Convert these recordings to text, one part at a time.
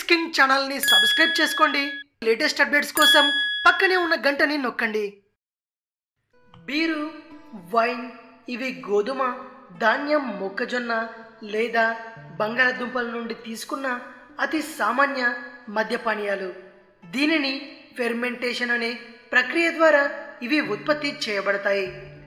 king ఛానల్ని subscribe చేసుకోండి latest updates కోసం పక్కనే ఉన్న గంటని నొక్కండి బీరు వైన్ ఇవి గోధుమ ధాన్యం మొక్కజొన్న లేదా బంగాళాదుంపల నుండి తీసుకున్న అతి సామాన్య మద్యపానీయాలు దీనిని ఫెర్మెంటేషన్ అనే ప్రక్రియ ద్వారా ఇవి ఉత్పత్తి చేయబడతాయి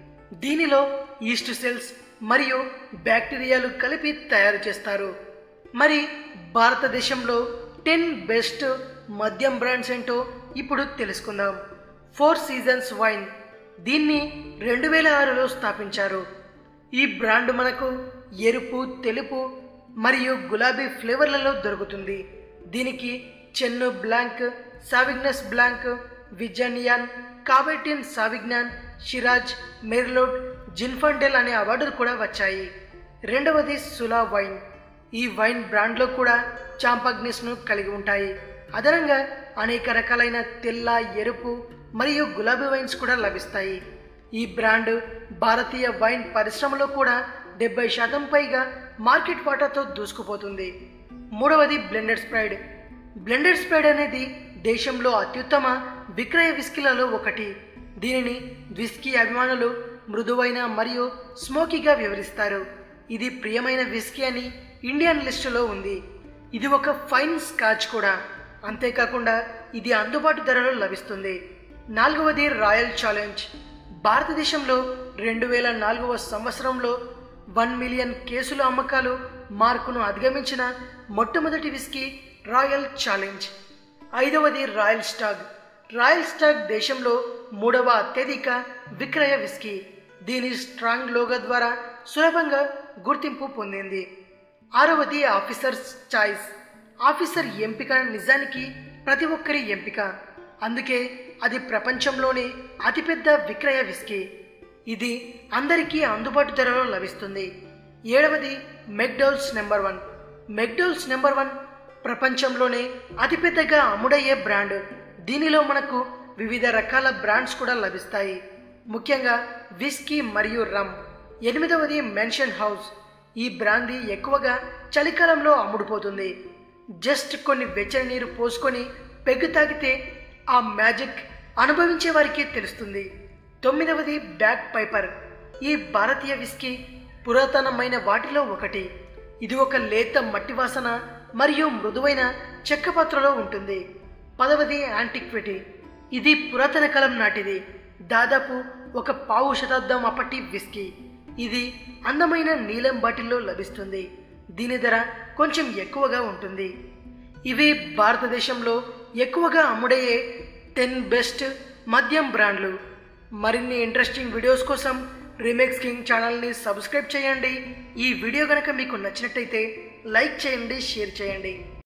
దీనిలో ఈస్ట్ సెల్స్ మరియు బ్యాక్టీరియాలు కలిపి తయారు చేస్తారు మరి భారతదేశంలో టెన్ బెస్ట్ మద్యం బ్రాండ్స్ ఏంటో ఇప్పుడు తెలుసుకుందాం ఫోర్ సీజన్స్ వైన్ దీన్ని రెండు వేల ఆరులో స్థాపించారు ఈ బ్రాండ్ మనకు ఎరుపు తెలుపు మరియు గులాబీ ఫ్లేవర్లలో దొరుకుతుంది దీనికి చెన్ను బ్లాంక్ సావిగ్నస్ బ్లాంక్ విజనియాన్ cabernet sauvignon shiraz merlot zinfandel అనే అవార్డులు కూడా వచ్చాయి రెండవది సులా వైన్ ఈ వైన్ బ్రాండ్లో కూడా చాంపగ్నిస్ను కలిగి ఉంటాయి అదనంగా అనేక రకాలైన తెల్ల ఎరుపు మరియు గులాబీ వైన్స్ కూడా లభిస్తాయి ఈ బ్రాండ్ భారతీయ వైన్ పరిశ్రమలో కూడా డెబ్బై శాతం పైగా మార్కెట్ వాటాతో దూసుకుపోతుంది మూడవది బ్లెండెడ్ స్ప్రైడ్ బ్లెండెడ్ స్ప్రైడ్ అనేది దేశంలో అత్యుత్తమ విక్రయ విస్కీలలో ఒకటి దీనిని విస్కీ అభిమానులు మృదువైన మరియు స్మోకీగా వివరిస్తారు ఇది ప్రియమైన విస్కీ అని ఇండియన్ లిస్టులో ఉంది ఇది ఒక ఫైన్ స్కాచ్ కూడా అంతేకాకుండా ఇది అందుబాటు ధరలో లభిస్తుంది నాలుగవది రాయల్ ఛాలెంజ్ భారతదేశంలో రెండు వేల నాలుగవ సంవత్సరంలో వన్ మిలియన్ కేసుల అమ్మకాలు మార్కును అధిగమించిన మొట్టమొదటి విస్కీ రాయల్ ఛాలెంజ్ ఐదవది రాయల్ స్టాగ్ రాయల్ స్టాగ్ దేశంలో మూడవ అత్యధిక విక్రయ విస్కీ దీని స్ట్రాంగ్ లోగో ద్వారా సులభంగా గుర్తింపు పొందింది ఆరవది ఆఫీసర్స్ చాయిస్ ఆఫీసర్ ఎంపిక నిజానికి ప్రతి ఒక్కరి ఎంపిక అందుకే అది ప్రపంచంలోనే అతిపెద్ద విక్రయ విస్కీ ఇది అందరికీ అందుబాటు ధరలో లభిస్తుంది ఏడవది McDowell's number one McDowell's number one ప్రపంచంలోనే అతిపెద్దగా అమ్ముడయ్యే బ్రాండ్ దీనిలో మనకు వివిధ రకాల బ్రాండ్స్ కూడా లభిస్తాయి ముఖ్యంగా విస్కీ మరియు రమ్ ఎనిమిదవది మెన్షన్ హౌస్ ఈ బ్రాందీ ఎక్కువగా చలికాలంలో అమ్ముడుపోతుంది జస్ట్ కొన్ని వెచ్చని నీరు పోసుకొని పెగ్గు తాగితే ఆ మ్యాజిక్ అనుభవించే వారికే తెలుస్తుంది తొమ్మిదవది బ్యాక్ పైపర్ ఈ భారతీయ విస్కీ పురాతనమైన వాటిలో ఒకటి ఇది ఒక లేత మట్టి వాసన మరియు మృదువైన చెక్క పాత్రలో ఉంటుంది పదవది యాంటిక్విటీ ఇది పురాతన కాలం నాటిది దాదాపు ఒక పావు శతాబ్దం అప్పటి విస్కీ ఇది అందమైన నీలం బాటిల్లో లభిస్తుంది దీని ధర కొంచెం ఎక్కువగా ఉంటుంది ఇవి భారతదేశంలో ఎక్కువగా అమ్ముడయ్యే టెన్ బెస్ట్ మద్యం బ్రాండ్లు మరిన్ని ఇంట్రెస్టింగ్ వీడియోస్ కోసం రీమేక్స్ కింగ్ ఛానల్ని సబ్స్క్రైబ్ చేయండి ఈ వీడియో కనుక మీకు నచ్చినట్టయితే లైక్ చేయండి షేర్ చేయండి